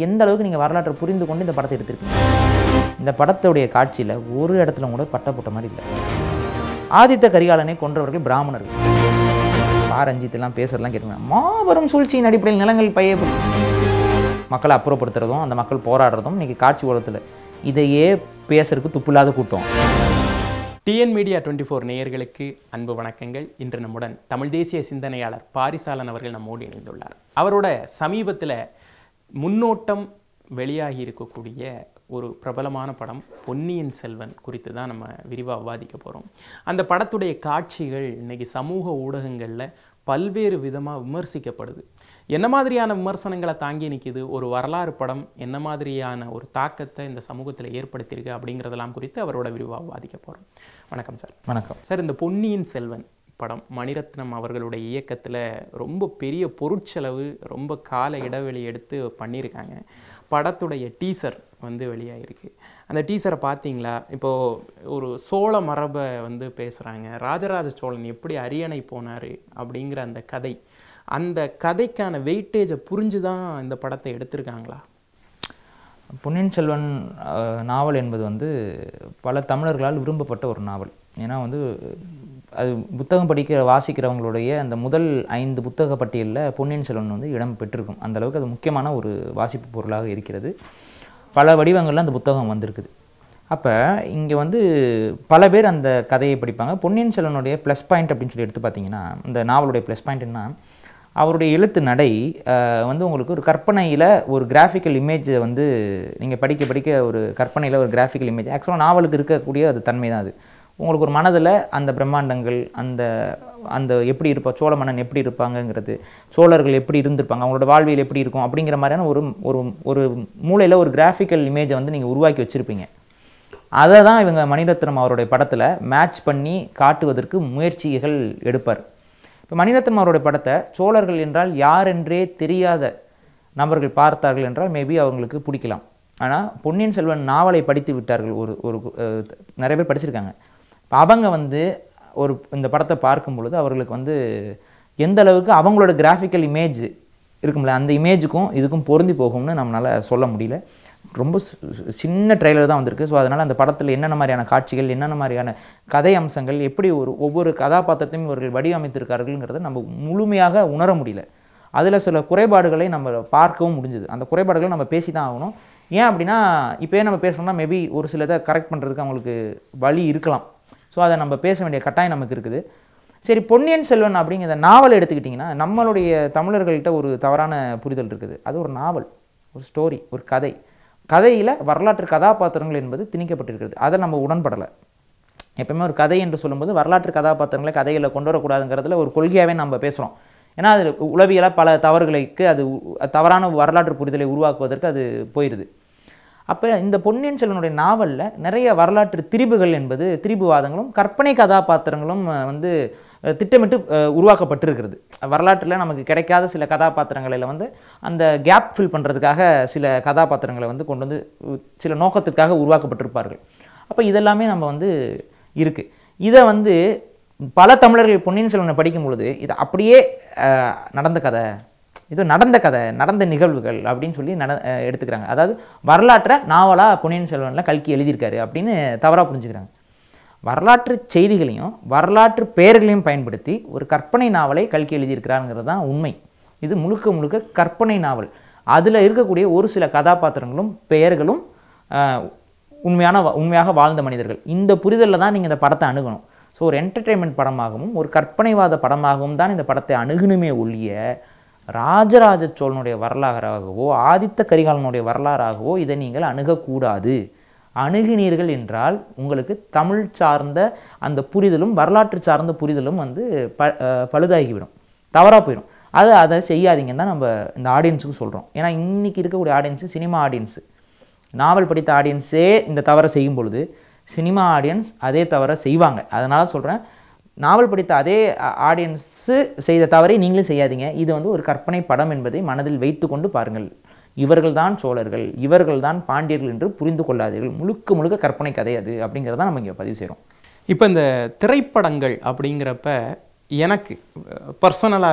எந்த அளவுக்கு நீங்கள் வரலாற்றை புரிந்து கொண்டு இந்த படத்தை எடுத்திருக்கீங்க இந்த படத்துடைய காட்சியில் ஒரு இடத்துல கூட பட்டை போட்ட மாதிரி இல்லை ஆதித்த கரிகாலனை கொன்றவர்கள் பிராமணர்கள் பா ரஞ்சித் எல்லாம் பேசுறதெல்லாம் கேட்டுங்க மாபெரும் சூழ்ச்சியின் அடிப்படையில் நிலங்கள் பைய மக்களை அப்புறப்படுத்துறதும் அந்த மக்கள் போராடுறதும் இன்னைக்கு காட்சி உலகத்தில் இதையே பேசுறதுக்கு துப்பில்லாத கூட்டம் டிஎன் மீடியா டுவெண்ட்டி ஃபோர் நேயர்களுக்கு அன்பு வணக்கங்கள் இன்று நம்முடன் தமிழ் தேசிய சிந்தனையாளர் பாரிசாலன் அவர்கள் நம்மோடு இணைந்துள்ளார் அவரோட சமீபத்தில் முன்னோட்டம் வெளியாகி இருக்கக்கூடிய ஒரு பிரபலமான படம் பொன்னியின் செல்வன் குறித்து தான் நம்ம விரிவாக விவாதிக்க போகிறோம் அந்த படத்துடைய காட்சிகள் இன்னைக்கு சமூக ஊடகங்களில் பல்வேறு விதமாக விமர்சிக்கப்படுது என்ன மாதிரியான விமர்சனங்களை தாங்கி நிற்கிது ஒரு வரலாறு படம் என்ன மாதிரியான ஒரு தாக்கத்தை இந்த சமூகத்தில் ஏற்படுத்தியிருக்கு அப்படிங்கிறதெல்லாம் குறித்து அவரோட விரிவாக விவாதிக்க போகிறோம் வணக்கம் சார் வணக்கம் சார் இந்த பொன்னியின் செல்வன் படம் மணிரத்னம் அவர்களுடைய இயக்கத்தில் ரொம்ப பெரிய பொருட்செலவு ரொம்ப கால இடைவெளி எடுத்து பண்ணியிருக்காங்க படத்துடைய டீசர் வந்து வெளியாகிருக்கு அந்த டீசரை பார்த்தீங்களா இப்போது ஒரு சோழ மரபை வந்து பேசுகிறாங்க ராஜராஜ சோழன் எப்படி அரியணை போனார் அப்படிங்கிற அந்த கதை அந்த கதைக்கான வெயிட்டேஜை புரிஞ்சு தான் இந்த படத்தை எடுத்திருக்காங்களா பொன்னியின் செல்வன் அஹ், நாவல் என்பது வந்து பல தமிழர்களால் விரும்பப்பட்ட ஒரு நாவல் ஏன்னா வந்து அது புத்தகம் படிக்கிற வாசிக்கிறவங்களுடைய அந்த முதல் ஐந்து புத்தக பட்டியலில் பொன்னியின் செல்வன் வந்து இடம் பெற்றிருக்கும் அந்த அளவுக்கு அது முக்கியமான ஒரு வாசிப்பு பொருளாக இருக்கிறது பல வடிவங்களில் அந்த புத்தகம் வந்திருக்குது அப்போ இங்கே வந்து பல பேர் அந்த கதையை படிப்பாங்க பொன்னியின் செல்வனுடைய ப்ளஸ் பாயிண்ட் அப்படின்னு சொல்லி எடுத்து பார்த்தீங்கன்னா இந்த நாவலுடைய ப்ளஸ் பாயிண்ட் என்ன அவருடைய எழுத்து நடை அஹ், வந்து உங்களுக்கு ஒரு கற்பனையில் ஒரு கிராஃபிக்கல் இமேஜை வந்து நீங்கள் படிக்க படிக்க ஒரு கற்பனையில் ஒரு கிராஃபிக்கல் இமேஜ் ஆக்சுவலாக நாவலுக்கு இருக்கக்கூடிய அது தன்மை தான் அது உங்களுக்கு ஒரு மனதில் அந்த பிரம்மாண்டங்கள் அந்த அந்த எப்படி இருப்பா சோழ மன்னன் எப்படி இருப்பாங்கங்கிறது சோழர்கள் எப்படி இருந்திருப்பாங்க அவங்களோட வாழ்வியல் எப்படி இருக்கும் அப்படிங்கிற மாதிரியான ஒரு ஒரு ஒரு மூளையில் ஒரு கிராஃபிக்கல் இமேஜை வந்து நீங்கள் உருவாக்கி வச்சுருப்பீங்க அதை தான் இவங்க மணிரத்னம் அவருடைய படத்தில் மேட்ச் பண்ணி காட்டுவதற்கு முயற்சிகள் எடுப்பார் இப்போ மணிரத்னம் அவருடைய படத்தை சோழர்கள் என்றால் யார் என்றே தெரியாத நபர்கள் பார்த்தார்கள் என்றால் மேபி அவங்களுக்கு பிடிக்கலாம் ஆனால் பொன்னியின் செல்வன் நாவலை படித்து விட்டார்கள் ஒரு ஒரு அஹ், நிறைய பேர் படிச்சிருக்காங்க இப்போ அவங்க வந்து ஒரு இந்த படத்தை பார்க்கும் பொழுது அவர்களுக்கு வந்து எந்த அளவுக்கு அவங்களோட கிராஃபிக்கல் இமேஜ் இருக்கும்ல அந்த இமேஜுக்கும் இதுக்கும் பொருந்தி போகும்னு நம்மளால் சொல்ல முடியல ரொம்ப சு- சு- சின்ன ட்ரெய்லர் தான் வந்திருக்கு ஸோ அதனால் அந்த படத்தில் என்னென்ன மாதிரியான காட்சிகள் என்னென்ன மாதிரியான கதை அம்சங்கள் எப்படி ஒரு ஒவ்வொரு கதாபாத்திரத்தையும் இவர்கள் வடிவமைத்திருக்கார்கள்ங்கிறத நம்ம முழுமையாக உணர முடியல அதில் சில குறைபாடுகளை நம்ம பார்க்கவும் முடிஞ்சுது அந்த குறைபாடுகளை நம்ம பேசி தான் ஆகணும் ஏன் அப்படின்னா இப்போயே நம்ம பேசணும்னா மேபி ஒரு சிலதை கரெக்ட் பண்ணுறதுக்கு அவங்களுக்கு வழி இருக்கலாம் ஸோ அதை நம்ம பேச வேண்டிய கட்டாயம் நமக்கு இருக்குது சரி பொன்னியின் செல்வன் அப்படிங்கிற நாவல் எடுத்துக்கிட்டிங்கன்னா நம்மளுடைய தமிழர்கள்ட்ட ஒரு தவறான புரிதல் இருக்குது அது ஒரு நாவல் ஒரு ஸ்டோரி ஒரு கதை கதையில் வரலாற்று கதாபாத்திரங்கள் என்பது திணிக்கப்பட்டிருக்கிறது அதை நம்ம உடன்படலை எப்பவுமே ஒரு கதை என்று சொல்லும்போது வரலாற்று கதாபாத்திரங்களை கதைகளை கொண்டு வரக்கூடாதுங்கிறதுல ஒரு கொள்கையாகவே நம்ம பேசுகிறோம் ஏன்னா அது உளவியலாக பல தவறுகளுக்கு அது உ- தவறான வரலாற்று புரிதலை உருவாக்குவதற்கு அது போயிடுது அப்போ இந்த பொன்னியின் செல்வனுடைய நாவலில் நிறைய வரலாற்று திரிபுகள் என்பது திரிபுவாதங்களும் கற்பனை கதாபாத்திரங்களும் அஹ், வந்து அஹ், திட்டமிட்டு அஹ், உருவாக்கப்பட்டிருக்கிறது வரலாற்றில் நமக்கு கிடைக்காத சில கதாபாத்திரங்களில் வந்து அந்த கேப் ஃபில் பண்ணுறதுக்காக சில கதாபாத்திரங்களை வந்து கொண்டு வந்து உ- சில நோக்கத்திற்காக உருவாக்கப்பட்டிருப்பார்கள் அப்போ இதெல்லாமே நம்ம வந்து இருக்குது இதை வந்து பல தமிழர்கள் பொன்னியின் செல்வனை படிக்கும் பொழுது இது அப்படியே அஹ், நடந்த கதை இது நடந்த கதை நடந்த நிகழ்வுகள் அப்படின்னு சொல்லி நட அஹ் எடுத்துக்கிறாங்க அதாவது வரலாற்றை நாவலாக பொன்னியின் செல்வனில் கல்கி எழுதியிருக்காரு அப்படின்னு தவறாக புரிஞ்சுக்கிறாங்க வரலாற்று செய்திகளையும் வரலாற்று பெயர்களையும் பயன்படுத்தி ஒரு கற்பனை நாவலை கல்கி எழுதியிருக்கிறாருங்கிறது தான் உண்மை இது முழுக்க முழுக்க கற்பனை நாவல் அதில் இருக்கக்கூடிய ஒரு சில கதாபாத்திரங்களும் பெயர்களும் அஹ், உண்மையான வா- உண்மையாக வாழ்ந்த மனிதர்கள் இந்த புரிதலில் தான் நீங்கள் இந்த படத்தை அணுகணும் ஸோ ஒரு என்டர்டெயின்மெண்ட் படமாகவும் ஒரு கற்பனைவாத படமாகவும் தான் இந்த படத்தை அணுகணுமே ஒழிய ராஜராஜ சோழனுடைய வரலாறாகவோ ஆதித்த கரிகாலனுடைய வரலாறாகவோ இதை நீங்கள் அணுகக்கூடாது அணுகினீர்கள் என்றால் உங்களுக்கு தமிழ் சார்ந்த அந்த புரிதலும் வரலாற்று சார்ந்த புரிதலும் வந்து ப அஹ் பழுதாகிவிடும் தவறாக போயிடும் அது அதை செய்யாதீங்கன்னு தான் நம்ம இந்த ஆடியன்ஸுக்கு சொல்கிறோம் ஏன்னா இன்னைக்கு இருக்கக்கூடிய ஆடியன்ஸு சினிமா ஆடியன்ஸு நாவல் படித்த ஆடியன்ஸே இந்த தவறை செய்யும் பொழுது சினிமா ஆடியன்ஸ் அதே தவறை செய்வாங்க அதனால சொல்கிறேன் நாவல் படித்த அதே ஆடியன்ஸு செய்த தவறை நீங்களும் செய்யாதீங்க இது வந்து ஒரு கற்பனை படம் என்பதை மனதில் வைத்துக்கொண்டு பாருங்கள் இவர்கள்தான் சோழர்கள் இவர்கள்தான் பாண்டியர்கள் என்று புரிந்து கொள்ளாதீர்கள் முழுக்க முழுக்க கற்பனை கதை அது அப்படிங்கிறத நம்ம இங்கே பதிவு செய்கிறோம் இப்போ இந்த திரைப்படங்கள் அப்படிங்கிறப்ப எனக்கு பர்சனலாகவே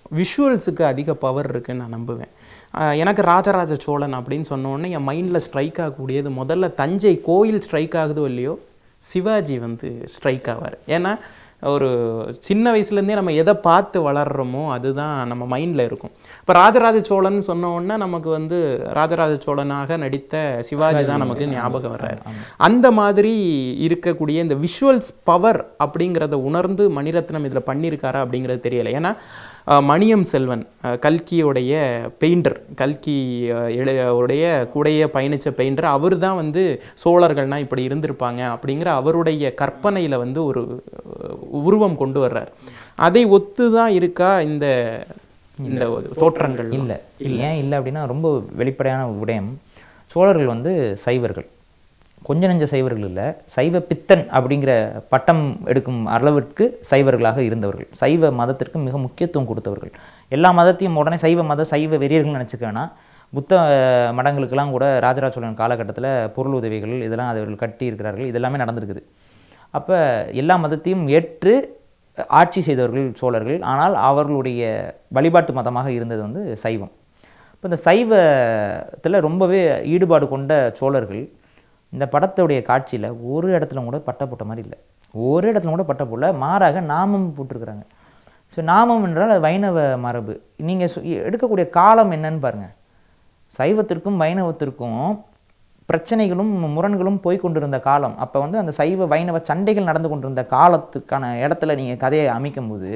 விஷுவல்ஸுக்கு அதிக பவர் இருக்குன்னு நான் நம்புவேன் ஆஹ் எனக்கு ராஜராஜ சோழன் அப்படின்னு சொன்ன உடனே என் மைண்டில் ஸ்ட்ரைக் ஆகக்கூடியது முதல்ல தஞ்சை கோயில் ஸ்ட்ரைக் ஆகுதோ இல்லையோ சிவாஜி வந்து ஸ்ட்ரைக் ஆவார் ஏன்னா ஒரு சின்ன வயசுலேருந்தே நம்ம எதை பார்த்து வளர்றோமோ அதுதான் நம்ம மைண்டில் இருக்கும் இப்போ ராஜராஜ சோழன் சொன்ன உடனே நமக்கு வந்து ராஜராஜ சோழனாக நடித்த சிவாஜி தான் நமக்கு ஞாபகம் வர்றாரு அந்த மாதிரி இருக்கக்கூடிய இந்த விஷுவல்ஸ் பவர் அப்படிங்கிறத உணர்ந்து மணிரத்னம் இதில் பண்ணியிருக்காரா அப்படிங்கிறது தெரியலை ஏன்னா அஹ், மணியம் செல்வன் அஹ், கல்கியோடைய பெயிண்டர் கல்கி அஹ், எழு- உடைய கூடையே பயணித்த பெயிண்டர் அவர் தான் வந்து சோழர்கள்னா இப்படி இருந்திருப்பாங்க அப்படிங்கிற அவருடைய கற்பனையில் வந்து ஒரு அஹ், உருவம் கொண்டு வர்றார் அதை ஒத்து தான் இருக்கா இந்த இந்த தோற்றங்கள் இல்லை ஏன் இல்லை அப்படின்னா ரொம்ப வெளிப்படையான ஒரு விடயம் சோழர்கள் வந்து சைவர்கள் கொஞ்ச நெஞ்ச சைவர்கள் இல்லை சைவ பித்தன் அப்படிங்கிற பட்டம் எடுக்கும் அளவிற்கு சைவர்களாக இருந்தவர்கள் சைவ மதத்திற்கு மிக முக்கியத்துவம் கொடுத்தவர்கள் எல்லா மதத்தையும் உடனே சைவ மத சைவ வெறியர்கள் நினச்சிக்க வேணாம் புத்த அஹ், மடங்களுக்கெல்லாம் கூட ராஜராஜ சோழன் காலகட்டத்தில் பொருள் உதவிகள் இதெல்லாம் அவர்கள் கட்டி இருக்கிறார்கள் இதெல்லாமே நடந்திருக்குது அப்போ எல்லா மதத்தையும் ஏற்று ஆட்சி செய்தவர்கள் சோழர்கள் ஆனால் அவர்களுடைய வழிபாட்டு மதமாக இருந்தது வந்து சைவம் இப்போ இந்த சைவத்தில் ரொம்பவே ஈடுபாடு கொண்ட சோழர்கள் இந்த படத்துடைய காட்சியில் ஒரு இடத்துல கூட பட்டை போட்ட மாதிரி இல்லை ஒரு இடத்துல கூட பட்டை போடல மாறாக நாமம் போட்டிருக்கிறாங்க ஸோ நாமம் என்றால் அது வைணவ மரபு நீங்கள் எடுக்கக்கூடிய காலம் என்னன்னு பாருங்கள் சைவத்திற்கும் வைணவத்திற்கும் பிரச்சனைகளும் முரண்களும் போய் கொண்டிருந்த காலம் அப்போ வந்து அந்த சைவ வைணவ சண்டைகள் நடந்து கொண்டிருந்த காலத்துக்கான இடத்துல நீங்கள் கதையை அமைக்கும்போது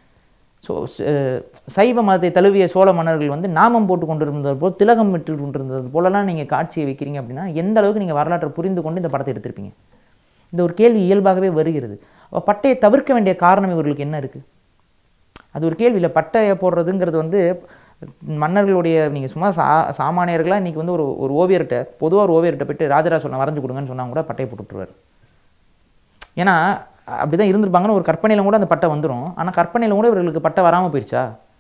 ஸோ சைவ மதத்தை தழுவிய சோழ மன்னர்கள் வந்து நாமம் போட்டு கொண்டிருந்தது போல் திலகம் விட்டு கொண்டிருந்தது போலலாம் நீங்கள் காட்சியை வைக்கிறீங்க அப்படின்னா எந்த அளவுக்கு நீங்கள் வரலாற்றை புரிந்து கொண்டு இந்த படத்தை எடுத்திருப்பீங்க இந்த ஒரு கேள்வி இயல்பாகவே வருகிறது அப்போ பட்டையை தவிர்க்க வேண்டிய காரணம் இவர்களுக்கு என்ன இருக்குது அது ஒரு கேள்வி இல்லை பட்டையை போடுறதுங்கிறது வந்து மன்னர்களுடைய நீங்கள் சும்மா சா சாமானியர்களாக இன்றைக்கி வந்து ஒரு ஒரு ஓவியர்கிட்ட பொதுவாக ஒரு ஓவியர்கிட்ட போயிட்டு ராஜராஜ சோழன் வரைஞ்சு கொடுங்கன்னு சொன்னா கூட பட்டையை போட்டு விட்டுருவார் ஏன்னா அப்படி தான் இருந்திருப்பாங்கன்னு ஒரு கற்பனையில் கூட அந்த பட்டை வந்துடும் ஆனால் கற்பனையில் கூட இவர்களுக்கு பட்டை வராமல் போயிடுச்சா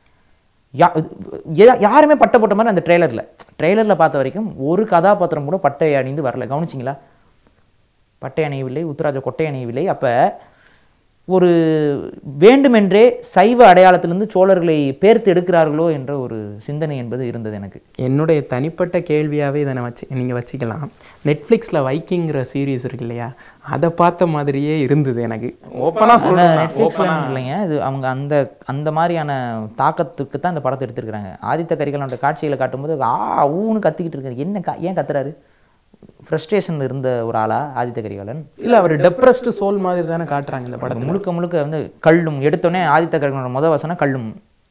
யா யா- யாருமே பட்டை போட்ட மாதிரி அந்த ட்ரெய்லரில் ட்ரெய்லரில் பார்த்த வரைக்கும் ஒரு கதாபாத்திரம் கூட பட்டை அணிந்து வரல கவனிச்சிங்களா பட்டை அணியவில்லை உத்தராஜ கொட்டை அணியவில்லை அப்போ ஒரு வேண்டுமென்றே சைவ அடையாளத்திலிருந்து சோழர்களை பேர்த்து எடுக்கிறார்களோ என்ற ஒரு சிந்தனை என்பது இருந்தது எனக்கு என்னுடைய தனிப்பட்ட கேள்வியாகவே இதை நான் வச்சு நீங்கள் வச்சுக்கலாம் நெட்ஃப்ளிக்ஸில் வைக்கிங்கிற சீரீஸ் இருக்கு இல்லையா அதை பார்த்த மாதிரியே இருந்தது எனக்கு ஓப்பனாக சொல்லணும் நெட்ஃப்ளிக்ஸ்ல இல்லைங்க இது அவங்க அந்த அந்த மாதிரியான தாக்கத்துக்கு தான் இந்த படத்தை எடுத்திருக்கிறாங்க ஆதித்த கரிகாலனோட காட்சிகளை காட்டும்போது ஆ ஊன்னு கத்திக்கிட்டு இருக்காரு என்ன கா ஏன் கத்துறாரு ஃப்ரஸ்ட்ரேஷன் இருந்த ஒரு ஆளா ஆதித்த கரிகாலன் இல்லை அவர் டெப்ரஸ்டு சோல் மாதிரி தானே காட்டுறாங்க இந்த படத்தில் முழுக்க முழுக்க வந்து கள்ளும் எடுத்தோடனே ஆதித்த கரிகாலனோட முத வசனம் கள்ளும்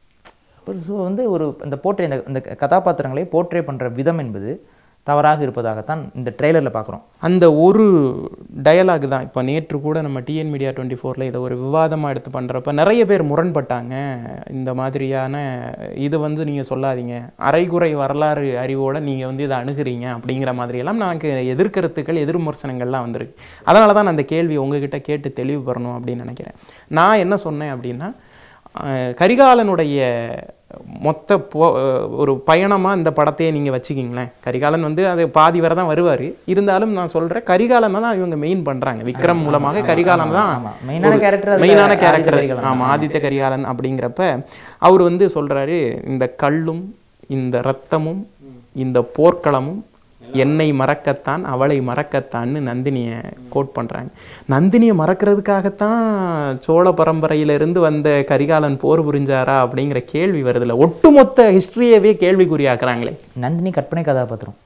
ஸோ வந்து ஒரு இந்த போர்ட்ரே இந்த இந்த கதாபாத்திரங்களை போர்ட்ரே பண்ணுற விதம் என்பது தவறாக இருப்பதாகத்தான் இந்த ட்ரெய்லரில் பார்க்குறோம் அந்த ஒரு டயலாக் தான் இப்போ நேற்று கூட நம்ம டிஎன் மீடியா டுவெண்ட்டி ஃபோரில் இதை ஒரு விவாதமாக எடுத்து பண்ணுறப்ப நிறைய பேர் முரண்பட்டாங்க இந்த மாதிரியான இது வந்து நீங்கள் சொல்லாதீங்க அரைகுறை வரலாறு அறிவோட நீங்கள் வந்து இதை அணுகுறீங்க அப்படிங்கிற மாதிரியெல்லாம் நமக்கு எதிர்கருத்துக்கள் எதிர் விமர்சனங்கள்லாம் வந்திருக்கு அதனால தான் நான் அந்த கேள்வி உங்ககிட்ட கேட்டு தெளிவு பெறணும் அப்படின்னு நினைக்கிறேன் நான் என்ன சொன்னேன் அப்படின்னா அஹ், கரிகாலனுடைய மொத்த போ ஒரு பயணமாக இந்த படத்தையே நீங்கள் வச்சுக்கிங்களேன் கரிகாலன் வந்து அது பாதி வரை தான் வருவார் இருந்தாலும் நான் சொல்கிறேன் கரிகாலனை தான் இவங்க மெயின் பண்ணுறாங்க விக்ரம் மூலமாக கரிகாலன் தான் ஆமா. மெயினான கேரக்டர் மெயினான ஆதித்த கேரக்டர் கரிகாலன். ஆமாம் ஆதித்த கரிகாலன் அப்படிங்கிறப்ப அவர் வந்து சொல்கிறாரு இந்த கல்லும் இந்த ரத்தமும் இந்த போர்க்களமும் என்னை மறக்கத்தான் அவளை மறக்கத்தான்னு நந்தினியை கோட் பண்ணுறாங்க நந்தினியை மறக்கிறதுக்காகத்தான் சோழ பரம்பரையிலிருந்து வந்த கரிகாலன் போர் புரிஞ்சாரா அப்படிங்கிற கேள்வி வருதுல்ல ஒட்டுமொத்த ஹிஸ்ட்ரியவே கேள்விக்குறியாக்குறாங்களே நந்தினி கற்பனை கதாபாத்திரம்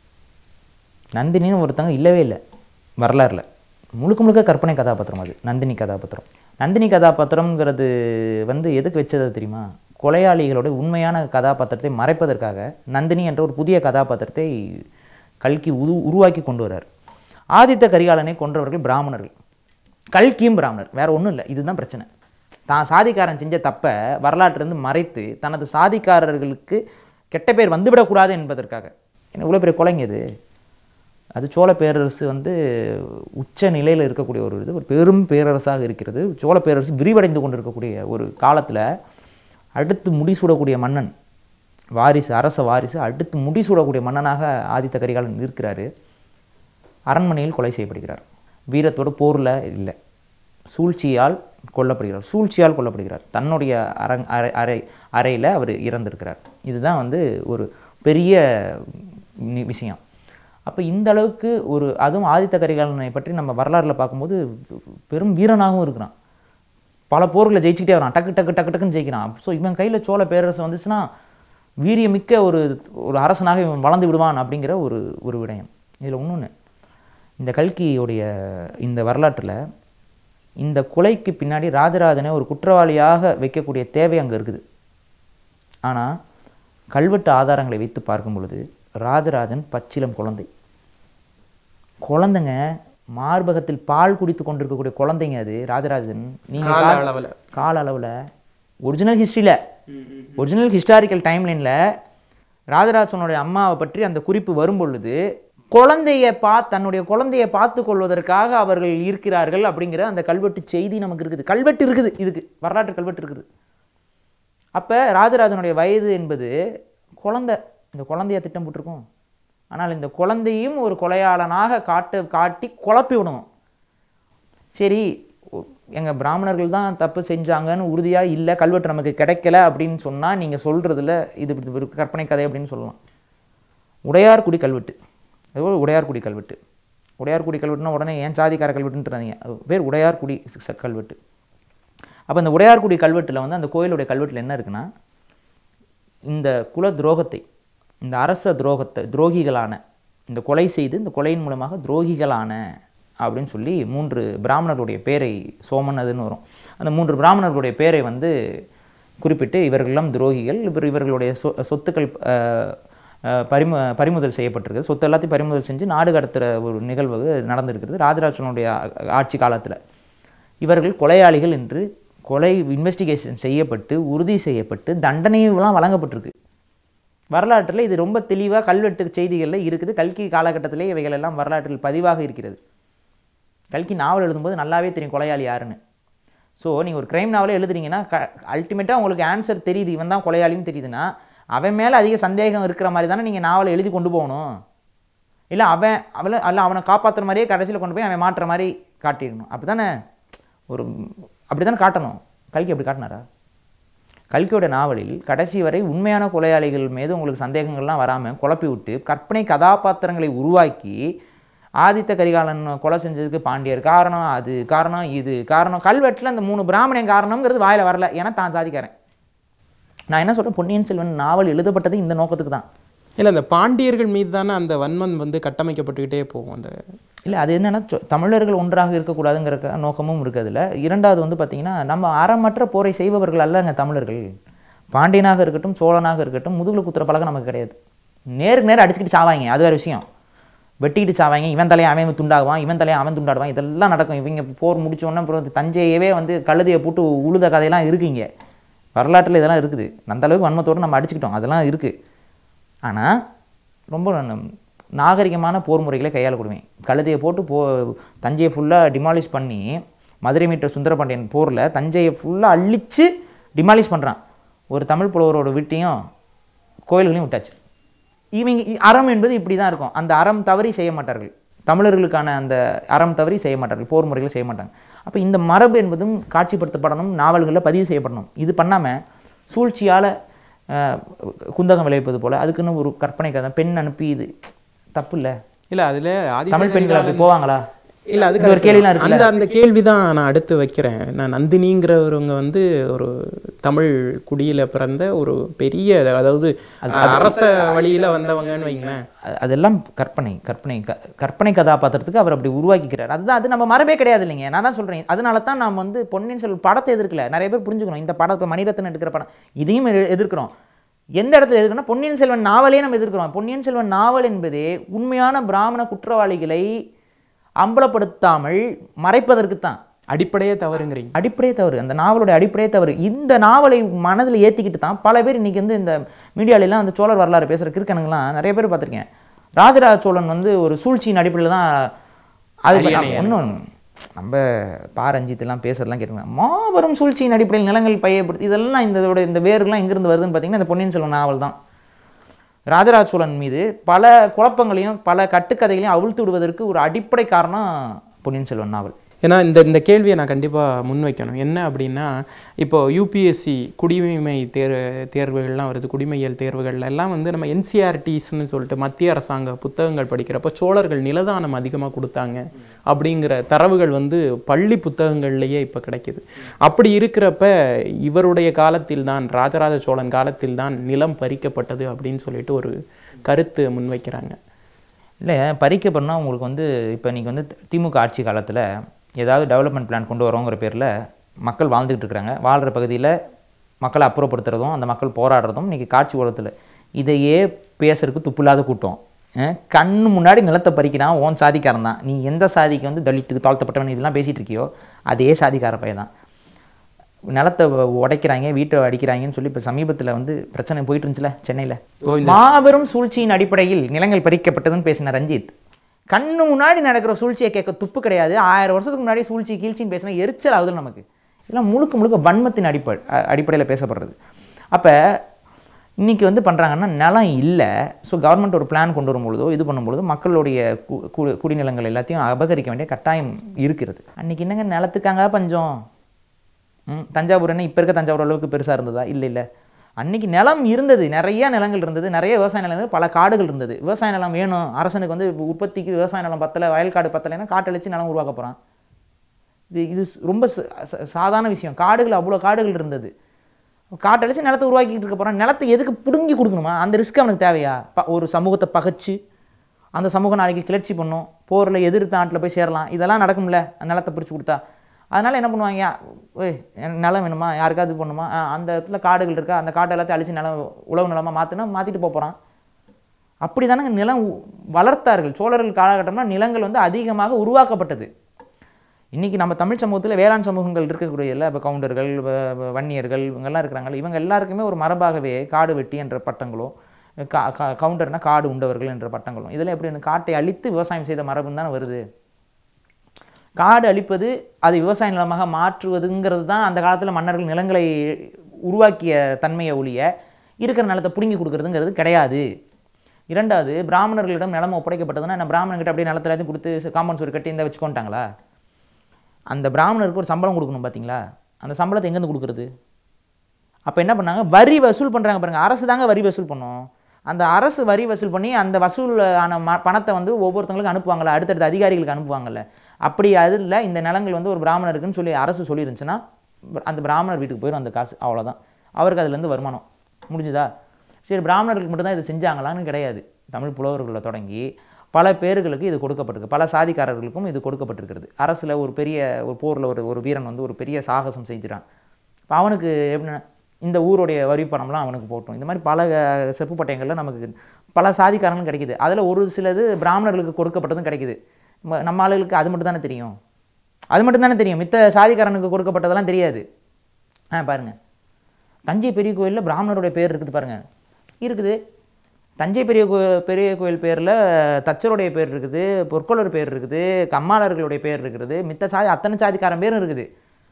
நந்தினின்னு ஒருத்தங்க இல்லவே இல்லை வரலாறுல முழுக்க முழுக்க கற்பனை கதாபாத்திரம் அது நந்தினி கதாபாத்திரம் நந்தினி கதாபாத்திரம்ங்கிறது வந்து எதுக்கு வச்சது தெரியுமா கொலையாளிகளோட உண்மையான கதாபாத்திரத்தை மறைப்பதற்காக நந்தினி என்ற ஒரு புதிய கதாபாத்திரத்தை கல்கி உரு உருவாக்கி கொண்டு வர்றார் ஆதித்த கரிகாலனை கொன்றவர்கள் பிராமணர்கள் கல்கியும் பிராமணர் வேற ஒன்றும் இல்லை இதுதான் பிரச்சனை தான் சாதிக்காரன் செஞ்ச தப்பை வரலாற்றிலிருந்து மறைத்து தனது சாதிக்காரர்களுக்கு கெட்ட பேர் வந்துவிடக்கூடாது என்பதற்காக என்ன இவ்வளோ பெரிய கொலைங்க இது அது சோழ பேரரசு வந்து உச்ச நிலையில் இருக்கக்கூடிய ஒரு இது ஒரு பெரும் பேரரசாக இருக்கிறது சோழ பேரரசு விரிவடைந்து கொண்டிருக்கக்கூடிய ஒரு காலத்தில் அடுத்து முடிசூடக்கூடிய மன்னன் வாரிசு அரச வாரிசு அடுத்து முடிசூடக்கூடிய மன்னனாக ஆதித்த கரிகாலன் இருக்கிறாரு அரண்மனையில் கொலை செய்யப்படுகிறார் வீரத்தோட போரில் இல்லை சூழ்ச்சியால் கொல்லப்படுகிறார் சூழ்ச்சியால் கொல்லப்படுகிறார் தன்னுடைய அரங் அறை அறை அறையில் அவர் இறந்திருக்கிறார் இதுதான் வந்து ஒரு பெரிய நி- விஷயம் அப்போ இந்த அளவுக்கு ஒரு அதுவும் ஆதித்த கரிகாலனை பற்றி நம்ம வரலாறுல பார்க்கும்போது பெரும் வீரனாகவும் இருக்கிறான் பல போர்களை ஜெயிச்சுக்கிட்டே வரான் டக்கு டக்கு டக்கு டக்குன்னு ஜெயிக்கிறான் ஸோ இவன் கையில் சோழ பேரரசு வந்துச்சுன்னா வீரியமிக்க ஒரு ஒரு அரசனாக இவன் வளர்ந்து விடுவான் அப்படிங்கிற ஒரு ஒரு விடயம் இதில் இன்னொன்று இந்த கல்கியோடைய இந்த வரலாற்றில் இந்த கொலைக்கு பின்னாடி ராஜராஜனை ஒரு குற்றவாளியாக வைக்கக்கூடிய தேவை அங்கே இருக்குது ஆனால் கல்வெட்டு ஆதாரங்களை வைத்து பார்க்கும் பொழுது ராஜராஜன் பச்சிலம் குழந்தை குழந்தைங்க மார்பகத்தில் பால் குடித்து கொண்டிருக்கக்கூடிய குழந்தைங்க அது ராஜராஜன் நீங்கள் கால அளவுல. கால அளவில் ஒரிஜினல் ஹிஸ்ட்ரியில் ஒரிஜினல் ஹிஸ்டாரிக்கல் டைம்லைனில் ராஜராஜனுடைய அம்மாவை பற்றி அந்த குறிப்பு வரும் பொழுது குழந்தைய பா தன்னுடைய குழந்தையை பார்த்து கொள்வதற்காக அவர்கள் இருக்கிறார்கள் அப்படிங்கிற அந்த கல்வெட்டு செய்தி நமக்கு இருக்குது கல்வெட்டு இருக்குது இதுக்கு வரலாற்று கல்வெட்டு இருக்குது அப்போ ராஜராஜனுடைய வயது என்பது குழந்தை இந்த குழந்தைய திட்டம் போட்டிருக்கோம் ஆனால் இந்த குழந்தையும் ஒரு கொலையாளனாக காட்டு காட்டி குழப்பி விடணும் சரி எங்கள் பிராமணர்கள் தான் தப்பு செஞ்சாங்கன்னு உறுதியாக இல்லை கல்வெட்டு நமக்கு கிடைக்கல அப்படின்னு சொன்னால் நீங்கள் சொல்கிறதுல இது இது ஒரு கற்பனை கதை அப்படின்னு சொல்லலாம் உடையார்குடி கல்வெட்டு அது ஒரு உடையார்குடி கல்வெட்டு உடையார்குடி கல்வெட்டுனா உடனே ஏன் சாதிக்கார கல்வெட்டுன்றாதீங்க அது பேர் உடையார்குடி ச- கல்வெட்டு அப்போ இந்த உடையார்குடி கல்வெட்டில் வந்து அந்த கோயிலுடைய கல்வெட்டில் என்ன இருக்குன்னா இந்த குல துரோகத்தை இந்த அரச துரோகத்தை துரோகிகளான இந்த கொலை செய்து இந்த கொலையின் மூலமாக துரோகிகளான அப்படின்னு சொல்லி மூன்று பிராமணர்களுடைய பேரை சோமன் அதுன்னு வரும் அந்த மூன்று பிராமணர்களுடைய பேரை வந்து குறிப்பிட்டு இவர்களெல்லாம் துரோகிகள் இவர் இவர்களுடைய சொ சொத்துக்கள் அஹ், அஹ், பறிமு பறிமுதல் செய்யப்பட்டிருக்கு சொத்து எல்லாத்தையும் பறிமுதல் செஞ்சு நாடு கடத்துகிற ஒரு நிகழ்வு நடந்திருக்கிறது ராஜராஜனுடைய ஆ- ஆட்சி காலத்தில் இவர்கள் கொலையாளிகள் என்று கொலை இன்வெஸ்டிகேஷன் செய்யப்பட்டு உறுதி செய்யப்பட்டு தண்டனையெல்லாம் வழங்கப்பட்டிருக்கு வரலாற்றில் இது ரொம்ப தெளிவாக கல்வெட்டு செய்திகளில் இருக்குது கல்கி காலகட்டத்திலே இவைகள் எல்லாம் வரலாற்றில் பதிவாக இருக்கிறது கல்கி நாவல் எழுதும்போது நல்லாவே தெரியும் கொலையாளி யாருன்னு ஸோ நீங்கள் ஒரு க்ரைம் நாவலே எழுதுறீங்கன்னா க அல்டிமேட்டாக உங்களுக்கு ஆன்சர் தெரியுது இவன் தான் கொலையாளின்னு தெரியுதுன்னா அவன் மேலே அதிக சந்தேகம் இருக்கிற மாதிரி தானே நீங்கள் நாவலை எழுதி கொண்டு போகணும் இல்லை அவன் அவளை அல்ல அவனை காப்பாற்றுற மாதிரியே கடைசியில் கொண்டு போய் அவன் மாட்டுற மாதிரி காட்டிடணும் அப்படி தானே ஒரு அப்படி தானே காட்டணும் கல்கி அப்படி காட்டினாரா கல்கியோட நாவலில் கடைசி வரை உண்மையான கொலையாளிகள் மீது உங்களுக்கு சந்தேகங்கள்லாம் வராமல் குழப்பி விட்டு கற்பனை கதாபாத்திரங்களை உருவாக்கி ஆதித்த கரிகாலன் கொலை செஞ்சதுக்கு பாண்டியர் காரணம் அது காரணம் இது காரணம் கல்வெட்டில் அந்த மூணு பிராமணன் காரணம்ங்கிறது வாயில வரல ஏன்னா தான் சாதிக்காரன் நான் என்ன சொல்கிறேன் பொன்னியின் செல்வன் நாவல் எழுதப்பட்டது இந்த நோக்கத்துக்கு தான் இல்லை அந்த பாண்டியர்கள் மீது தானே அந்த வன்மம் வந்து கட்டமைக்கப்பட்டுக்கிட்டே போகும் அந்த இல்லை அது என்னென்னா தமிழர்கள் ஒன்றாக இருக்கக்கூடாதுங்கிற க- நோக்கமும் இருக்குது அதில் இரண்டாவது வந்து பார்த்திங்கன்னா நம்ம அறமற்ற போரை செய்பவர்கள் அல்லங்க தமிழர்கள் பாண்டியனாக இருக்கட்டும் சோழனாக இருக்கட்டும் முதுகுல குத்துற பழக்கம் நமக்கு கிடையாது நேருக்கு நேரம் அடிச்சுக்கிட்டு சாவாங்க அது வேறு விஷயம் வெட்டிக்கிட்டு சாவாங்க இவன் தலையை அவன் துண்டாகுவான் இவன் தலையை அவன் துண்டாடுவான் இதெல்லாம் நடக்கும் இவங்க போர் முடிச்ச உடனே அப்புறம் இந்த தஞ்சையவே வந்து கழுதையை போட்டு உழுத கதையெல்லாம் இருக்குங்க வரலாற்றில் இதெல்லாம் இருக்குது அந்த அளவுக்கு வன்மத்தோடு நம்ம அடிச்சுக்கிட்டோம் அதெல்லாம் இருக்குது ஆனால் ரொம்ப ந- நாகரிகமான போர் முறைகளை கையாளக்கூடுவேன் கழுதையை போட்டு போ தஞ்சையை ஃபுல்லாக டிமாலிஷ் பண்ணி மதுரை மீட்டர் சுந்தரபாண்டியன் போரில் தஞ்சையை ஃபுல்லாக அழித்து டிமாலிஷ் பண்ணுறான் ஒரு தமிழ் புலவரோட வீட்டையும் கோயில்களையும் விட்டாச்சு இவங்க இ- அறம் என்பது இப்படி தான் இருக்கும் அந்த அறம் தவறி செய்ய மாட்டார்கள் தமிழர்களுக்கான அந்த அறம் தவறி செய்ய மாட்டார்கள் போர் முறைகளை செய்ய மாட்டாங்க அப்போ இந்த மரபு என்பதும் காட்சிப்படுத்தப்படணும் நாவல்களில் பதிவு செய்யப்படணும் இது பண்ணாமல் சூழ்ச்சியால் குந்தகம் விளைவிப்பது போல் அதுக்குன்னு ஒரு கற்பனை கதை பெண் அனுப்பி இது தப்பு இல்லை இல்லை அதில் ஆதி தமிழ் பெண்கள் அப்படி போவாங்களா இல்லை அது இந்த ஒரு கேள்விலாம் இருக்குல்ல அந்த அந்த கேள்வி தான் நான் அடுத்து வைக்கிறேன் நான் நந்தினிங்கிறவங்க வந்து ஒரு தமிழ் குடியில பிறந்த ஒரு பெரிய அதாவது அரச வழியில வந்தவங்கன்னு வைங்களேன் அ- அதெல்லாம் கற்பனை கற்பனை க கற்பனை கதாபாத்திரத்துக்கு அவர் அப்படி உருவாக்கிக்கிறார் அதுதான் அது நம்ம மரபே கிடையாது இல்லைங்க நான் தான் சொல்கிறேன் அதனால தான் நாம் வந்து பொன்னியின் செல்வன் படத்தை எதிர்க்கல நிறைய பேர் புரிஞ்சுக்கணும் இந்த படத்தை மணிரத்னம் எடுக்கிற படம் இதையும் எ- எதிர்க்கிறோம் எந்த இடத்துல எதிர்க்கணும் பொன்னியின் செல்வன் நாவலே நம்ம எதிர்க்கிறோம் பொன்னியின் செல்வன் நாவல் என்பதே உண்மையான பிராமண குற்றவாளிகளை அம்பலப்படுத்தாமல் மறைப்பதற்கு தான் அடிப்படையே தவறுங்கிறீங்க அடிப்படையே தவறு அந்த நாவலோட அடிப்படையே தவறு இந்த நாவலை மனதில் ஏற்றிக்கிட்டு தான் பல பேர் இன்றைக்கி வந்து இந்த மீடியாலெலாம் அந்த சோழர் வரலாறு பேசுகிற கிறுக்கனுங்களாம் நிறைய பேர் பார்த்துருக்கேன் ராஜராஜ சோழன் வந்து ஒரு சூழ்ச்சியின் அடிப்படையில் தான் அது ஒன்றும் நம்ம பா ரஞ்சித் எல்லாம் பேசுறதெல்லாம் கேட்டுருங்க மாபெரும் சூழ்ச்சியின் அடிப்படையில் நிலங்கள் பையப்படுத்தி இதெல்லாம் இந்த இதோட இந்த வேர்கள்லாம் எங்கேருந்து வருதுன்னு பார்த்தீங்கன்னா இந்த பொன்னியின் செல்வன் நாவல் தான் ராஜராஜ சோழன் மீது பல குழப்பங்களையும் பல கட்டுக்கதைகளையும் அவிழ்த்து விடுவதற்கு ஒரு அடிப்படை காரணம் பொன்னியின் செல்வன் நாவல் ஏன்னா இந்த இந்த கேள்வியை நான் கண்டிப்பாக முன்வைக்கணும் என்ன அப்படின்னா இப்போ யூபிஎஸ்சி குடிமை தேர் தேர்வுகள்லாம் வருது குடிமையியல் தேர்வுகள்ல எல்லாம் வந்து நம்ம என்சிஆர்டிஸ்னு சொல்லிட்டு மத்திய அரசாங்க புத்தகங்கள் படிக்கிறப்போ சோழர்கள் நிலதானம் அதிகமாக கொடுத்தாங்க அப்படிங்கிற தரவுகள் வந்து பள்ளி புத்தகங்கள்லேயே இப்போ கிடைக்குது அப்படி இருக்கிறப்ப இவருடைய காலத்தில் தான் ராஜராஜ சோழன் காலத்தில் தான் நிலம் பறிக்கப்பட்டது அப்படின்னு சொல்லிட்டு ஒரு கருத்து முன்வைக்கிறாங்க இல்லை பறிக்கப்படனா உங்களுக்கு வந்து இப்போ இன்றைக்கி வந்து திமுக ஆட்சி காலத்தில் ஏதாவது டெவலப்மெண்ட் பிளான் கொண்டு வரோங்கிற பேரில் மக்கள் வாழ்ந்துக்கிட்டு இருக்கிறாங்க வாழ்கிற பகுதியில் மக்களை அப்புறப்படுத்துறதும் அந்த மக்கள் போராடுறதும் இன்றைக்கி காட்சி உலகத்தில் இதையே பேசுறதுக்கு துப்பில்லாத கூட்டம் அஹ் கண்ணு முன்னாடி நிலத்தை பறிக்கிறான் ஓன் சாதிக்காரன் தான் நீ எந்த சாதிக்கு வந்து தலித்துக்கு தாழ்த்தப்பட்டவன் இதெல்லாம் பேசிகிட்டு இருக்கியோ அதே சாதிக்கார பையன் தான் நிலத்தை உடைக்கிறாங்க வீட்டை அடிக்கிறாங்கன்னு சொல்லி இப்போ சமீபத்தில் வந்து பிரச்சனை போயிட்டு இருந்துச்சுல சென்னையில் மாபெரும் சூழ்ச்சியின் அடிப்படையில் நிலங்கள் பறிக்கப்பட்டதுன்னு பேசின ரஞ்சித் கண்ணு முன்னாடி நடக்கிற சூழ்ச்சியை கேட்க துப்பு கிடையாது ஆயிரம் வருஷத்துக்கு முன்னாடி சூழ்ச்சி கீழ்ச்சின்னு பேசினா எரிச்சல் ஆகுது நமக்கு இதெல்லாம் முழுக்க முழுக்க வன்மத்தின் அடிப்படை அடிப்படையில் பேசப்படுறது அப்போ இன்னைக்கு வந்து பண்ணுறாங்கன்னா நிலம் இல்லை ஸோ கவர்மெண்ட் ஒரு பிளான் கொண்டு வரும்பொழுதோ இது பண்ணும்பொழுதோ மக்களுடைய கு- கு- குடிநிலங்கள் எல்லாத்தையும் அபகரிக்க வேண்டிய கட்டாயம் இருக்கிறது அன்னைக்கு என்னங்க நிலத்துக்காங்க பஞ்சம் ம் தஞ்சாவூர் என்ன இப்போ இருக்க தஞ்சாவூர் அளவுக்கு பெருசாக இருந்ததா இல்லை இல்லை அன்னைக்கு நிலம் இருந்தது நிறைய நிலங்கள் இருந்தது நிறைய விவசாய நிலம் இருந்தது பல காடுகள் இருந்தது விவசாய நிலம் வேணும் அரசனுக்கு வந்து உற்பத்திக்கு விவசாய நிலம் பத்தலை வயல்காடு பத்தலைன்னா காட்டழிச்சு நிலம் உருவாக்க போகிறான் இது இது ஸ்- ரொம்ப ச- ச- சாதாரண விஷயம் காடுகள் அவ்வளோ காடுகள் இருந்தது காட்டழிச்சு நிலத்தை உருவாக்கிட்டு இருக்க போகிறான் நிலத்தை எதுக்கு பிடுங்கி கொடுக்கணுமா அந்த ரிஸ்க் அவனுக்கு தேவையா ப ஒரு சமூகத்தை பகைச்சு அந்த சமூகம் நாளைக்கு கிளர்ச்சி பண்ணும் போரில் எதிர்த்து நாட்டில் போய் சேரலாம் இதெல்லாம் நடக்கும்ல அந்த நிலத்தை பிரித்து கொடுத்தா அதனால் என்ன பண்ணுவாங்க ஓய் எனக்கு நிலம் வேணுமா யாருக்காவது இது பண்ணுமா ஆ, அந்த இடத்துல காடுகள் இருக்கா அந்த காட்டை எல்லாத்தையும் அழிச்சு நிலம் உழவு நிலமாக மாற்றினா மாற்றிட்டு போகிறான் அப்படி தானங்க நிலம் உ- வளர்த்தார்கள் சோழர்கள் காலகட்டம்னா நிலங்கள் வந்து அதிகமாக உருவாக்கப்பட்டது இன்றைக்கி நம்ம தமிழ் சமூகத்தில் வேளாண் சமூகங்கள் இருக்கக்கூடியதில்ல இப்போ கவுண்டர்கள் வ- வ- வன்னியர்கள் இவங்கெல்லாம் இருக்கிறாங்கல்ல இவங்க எல்லாருக்குமே ஒரு மரபாகவே காடு வெட்டி என்ற பட்டங்களோ கா கா- கவுண்டர்னா காடு உண்டவர்கள் என்ற பட்டங்களும் இதெல்லாம் எப்படி இந்த காட்டை அழித்து விவசாயம் செய்த மரபுன்னு தானே வருது காடு அழிப்பது அது விவசாய நிலமாக மாற்றுவதுங்கிறது தான் அந்த காலத்தில் மன்னர்கள் நிலங்களை உருவாக்கிய தன்மையை ஒழிய இருக்கிற நிலத்தை பிடுங்கி கொடுக்கறதுங்கிறது கிடையாது இரண்டாவது பிராமணர்களிடம் நிலம் ஒப்படைக்கப்பட்டதுன்னா என்ன பிராமணர்கிட்ட அப்படியே நிலத்துல எல்லாத்தையும் கொடுத்து காம்பவுண்ட் சுவர் கட்டி இந்த வச்சுக்கோன்ட்டாங்களா அந்த பிராமணருக்கு ஒரு சம்பளம் கொடுக்கணும் பார்த்தீங்களா அந்த சம்பளத்தை எங்கேருந்து கொடுக்குறது அப்போ என்ன பண்ணாங்க வரி வசூல் பண்ணுறாங்க பாருங்க அரசு தாங்க வரி வசூல் பண்ணும் அந்த அரசு வரி வசூல் பண்ணி அந்த வசூல் ஆன ம பணத்தை வந்து ஒவ்வொருத்தங்களுக்கு அனுப்புவாங்கல்ல அடுத்தடுத்த அதிகாரிகளுக்கு அனுப்புவாங்கல்ல அப்படி அதில் இந்த நிலங்கள் வந்து ஒரு பிராமணருக்குன்னு சொல்லி அரசு சொல்லிருந்துச்சுன்னா அந்த பிராமணர் வீட்டுக்கு போயிடும் அந்த காசு அவ்வளோதான் அவருக்கு அதுலேருந்து வருமானம் முடிஞ்சுதா சரி பிராமணர்களுக்கு மட்டும்தான் இது செஞ்சாங்களான்னு கிடையாது தமிழ் புலவர்களில் தொடங்கி பல பேர்களுக்கு இது கொடுக்கப்பட்டிருக்கு பல சாதிக்காரர்களுக்கும் இது கொடுக்கப்பட்டிருக்கிறது அரசில் ஒரு பெரிய ஒரு போரில் ஒரு ஒரு வீரன் வந்து ஒரு பெரிய சாகசம் செஞ்சுறான் இப்போ அவனுக்கு எப்படின்னா இந்த ஊருடைய வரி பணம்லாம் அவனுக்கு போட்டும் இந்த மாதிரி பல அஹ், செப்பு பட்டயங்கள்ல நமக்கு பல சாதிக்காரங்களும் கிடைக்குது அதில் ஒரு சிலது பிராமணர்களுக்கு கொடுக்கப்பட்டதும் கிடைக்குது நம்ம- நம்ம ஆளுகளுக்கு அது மட்டும் தானே தெரியும் அது மட்டும் தானே தெரியும் மித்த சாதிக்காரனுக்கு கொடுக்கப்பட்டதெல்லாம் தெரியாது ஆ பாருங்க தஞ்சை பெரிய கோயிலில் பிராமணருடைய பேர் இருக்குது பாருங்க இருக்குது தஞ்சை பெரிய கோ பெரிய கோயில் பேரில் தச்சருடைய பேர் இருக்குது பொற்கொள்ளர் பேர் இருக்குது கம்மாளர்களுடைய பேர் இருக்குது மித்த சாதி அத்தனை சாதிக்காரன் பேரும் இருக்குது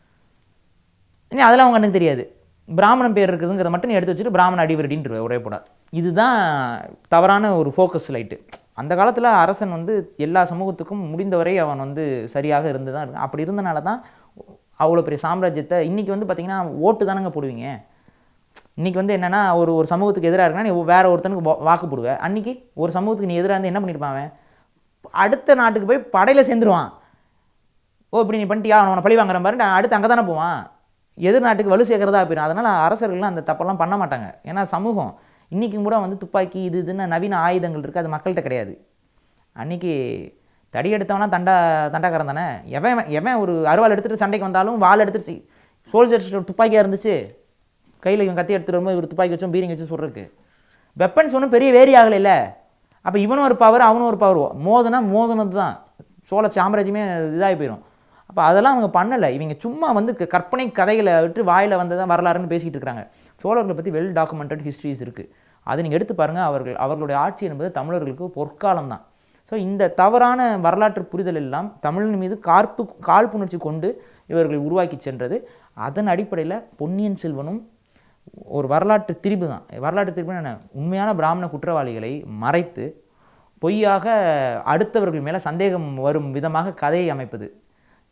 இனி அதெல்லாம் அவங்க கண்ணுக்கு தெரியாது பிராமணன் பேர் இருக்குதுங்கிறத மட்டும் நீ எடுத்து வச்சுட்டு பிராமண அடிவரடின்ற ஒரே போடா இதுதான் தவறான ஒரு ஃபோக்கஸ் லைட்டு அந்த காலத்தில் அரசன் வந்து எல்லா சமூகத்துக்கும் முடிந்தவரை அவன் வந்து சரியாக இருந்து தான் இருக்கான் அப்படி இருந்தனால தான் அவ்வளோ பெரிய சாம்ராஜ்யத்தை இன்றைக்கி வந்து பார்த்திங்கன்னா ஓட்டு தானங்க போடுவீங்க இன்றைக்கி வந்து என்னென்னா ஒரு ஒரு சமூகத்துக்கு எதிராக இருக்குன்னா நீ வேற ஒருத்தனுக்கு வா- வாக்கு போடுவ அன்றைக்கி ஒரு சமூகத்துக்கு நீ எதிராக இருந்து என்ன பண்ணியிருப்பான் அவன் அடுத்த நாட்டுக்கு போய் படையில் சேர்ந்துருவான் ஓ இப்படி நீ பண்ணிட்டியா அவனை பழி வாங்குற பாரு நான் அடுத்து அங்கே தானே போவான் எதிர் நாட்டுக்கு வலு சேர்க்கறதா போயிடும் அதனால் அரசர்கள்லாம் அந்த தப்பெல்லாம் பண்ண மாட்டாங்க ஏன்னா சமூகம் இன்றைக்கும் கூட வந்து துப்பாக்கி இது இதுன்னு நவீன ஆயுதங்கள் இருக்குது அது மக்கள்கிட்ட கிடையாது அன்றைக்கி தடி எடுத்தவனா தண்டா தண்டாக்காரன் தானே எவன் எவன் ஒரு அருவாள் எடுத்துகிட்டு சண்டைக்கு வந்தாலும் வாள் எடுத்துட்டு சோல்ஜர்ஸ் துப்பாக்கியாக இருந்துச்சு கையில் இவன் கத்தி எடுத்துட்டு வரும்போது இவர் துப்பாக்கி வச்சும் பீரிங் வச்சு சொல்கிறதுக்கு வெப்பன்ஸ் ஒன்றும் பெரிய வேரி ஆகலைல்ல அப்போ இவனும் ஒரு பவர் அவனும் ஒரு பவர் மோதுனா மோதுனது தான் சோழ சாம்ராஜ்யமே இதாகி போயிடும் அப்போ அதெல்லாம் அவங்க பண்ணலை இவங்க சும்மா வந்து க- கற்பனை கதைகளை விட்டு வாயில் வந்ததான் வரலாறுன்னு பேசிக்கிட்டு இருக்காங்க சோழர்களை பற்றி வெல் டாக்குமெண்டட் ஹிஸ்ட்ரிஸ் இருக்குது அதை நீங்கள் எடுத்து பாருங்கள் அவர்கள் அவர்களுடைய ஆட்சி என்பது தமிழர்களுக்கு பொற்காலம் தான் ஸோ இந்த தவறான வரலாற்று புரிதல் எல்லாம் தமிழின் மீது கார்ப்பு காழ்ப்புணர்ச்சி கொண்டு இவர்கள் உருவாக்கி சென்றது அதன் அடிப்படையில் பொன்னியின் செல்வனும் ஒரு வரலாற்று திரிபு தான் வரலாற்று திரிபுனா என்ன உண்மையான பிராமண குற்றவாளிகளை மறைத்து பொய்யாக அடுத்தவர்கள் மேலே சந்தேகம் வரும் விதமாக கதையை அமைப்பது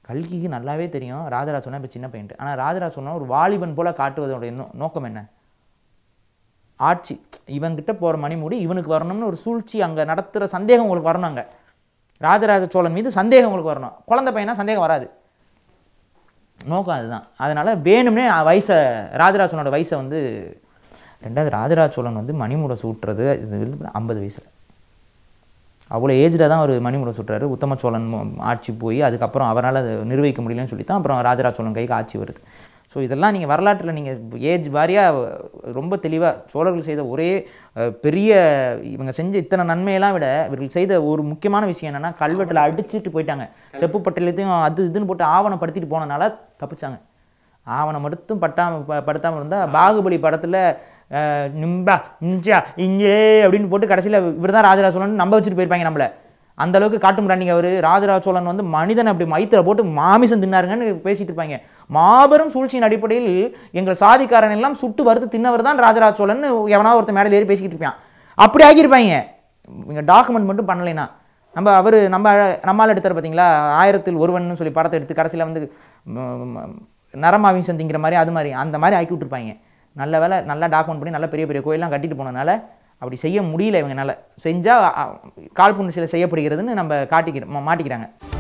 கல்கிக்கு நல்லாவே தெரியும் ராஜராஜ சோழன் இப்போ சின்ன பையன்ட்டு ஆனால் ராஜராஜ சோழன் ஒரு வாலிபன் போல காட்டுவதோட நோ- நோக்கம் என்ன ஆட்சி இவன்கிட்ட போகிற மணிமூடி இவனுக்கு வரணும்னு ஒரு சூழ்ச்சி அங்கே நடத்துகிற சந்தேகம் உங்களுக்கு வரணும் அங்கே ராஜராஜ சோழன் மீது சந்தேகம் உங்களுக்கு வரணும் குழந்தை பையனா சந்தேகம் வராது நோக்கம் அதுதான் அதனால் வேணும்னே வயசை ராஜராஜ சோழனோட வயசை வந்து ரெண்டாவது ராஜராஜ சோழன் வந்து மணிமூடை சூட்டுறது இது ஐம்பது வயசில் அவ்வளோ ஏஜில் தான் ஒரு மணிமுறை சுட்டுறாரு உத்தம சோழன் மு- ஆட்சி போய் அதுக்கப்புறம் அவரால் அதை நிர்வகிக்க முடியலன்னு சொல்லி தான் அப்புறம் ராஜராஜ சோழன் கைக்கு ஆட்சி வருது ஸோ இதெல்லாம் நீங்கள் வரலாற்றில் நீங்கள் ஏஜ் வாரியாக ரொம்ப தெளிவாக சோழர்கள் செய்த ஒரே அஹ், பெரிய இவங்க செஞ்ச இத்தனை நன்மையெல்லாம் விட இவர்கள் செய்த ஒரு முக்கியமான விஷயம் என்னென்னா கல்வெட்டில் அடிச்சிட்டு போயிட்டாங்க செப்பு பட்டியலத்தையும் அது இதுன்னு போட்டு ஆவணப்படுத்திட்டு போனனால தப்பிச்சாங்க ஆவணம் மட்டும் பட்டாம ப படுத்தாமல் இருந்தால் பாகுபலி படத்தில் நிம்பா இஞ்சா இங்கே அப்படின்னு போட்டு கடைசியில் இவர் தான் ராஜராஜ சோழன் நம்ப வச்சுட்டு போயிருப்பாங்க நம்மளை அந்த அளவுக்கு காட்டும் ராணிங்க அவர் ராஜராஜ சோழன் வந்து மனிதன் அப்படி மைத்தில் போட்டு மாமிசம் தின்னாருங்கன்னு பேசிட்டு இருப்பாங்க மாபெரும் சூழ்ச்சியின் அடிப்படையில் எங்கள் சாதிக்காரன் எல்லாம் சுட்டு வறுத்து தின்னவர் தான் ராஜராஜ சோழன் எவனாவது ஒருத்தன் மேடையில் ஏறி பேசிக்கிட்டு இருப்பான் அப்படி ஆகியிருப்பாங்க இங்கே டாக்குமெண்ட் மட்டும் பண்ணலைன்னா நம்ம அவர் நம்ம நம்மால் எடுத்தார் பார்த்தீங்களா ஆயிரத்தில் ஒருவன் சொல்லி படத்தை எடுத்து கடைசியில் வந்து நரமாவிசம் திங்கிற மாதிரி அது மாதிரி அந்த மாதிரி ஆக்கி விட்டுருப்பாங்க நல்ல வேலை நல்லா டாக்குமெண்ட் பண்ணி நல்ல பெரிய பெரிய கோயிலெலாம் கட்டிட்டு போனதுனால அப்படி செய்ய முடியல இவங்கனால செஞ்சால் கால்புண்ணு சிலை செய்யப்படுகிறதுன்னு நம்ம காட்டிக்கிற மா- மாட்டிக்கிறாங்க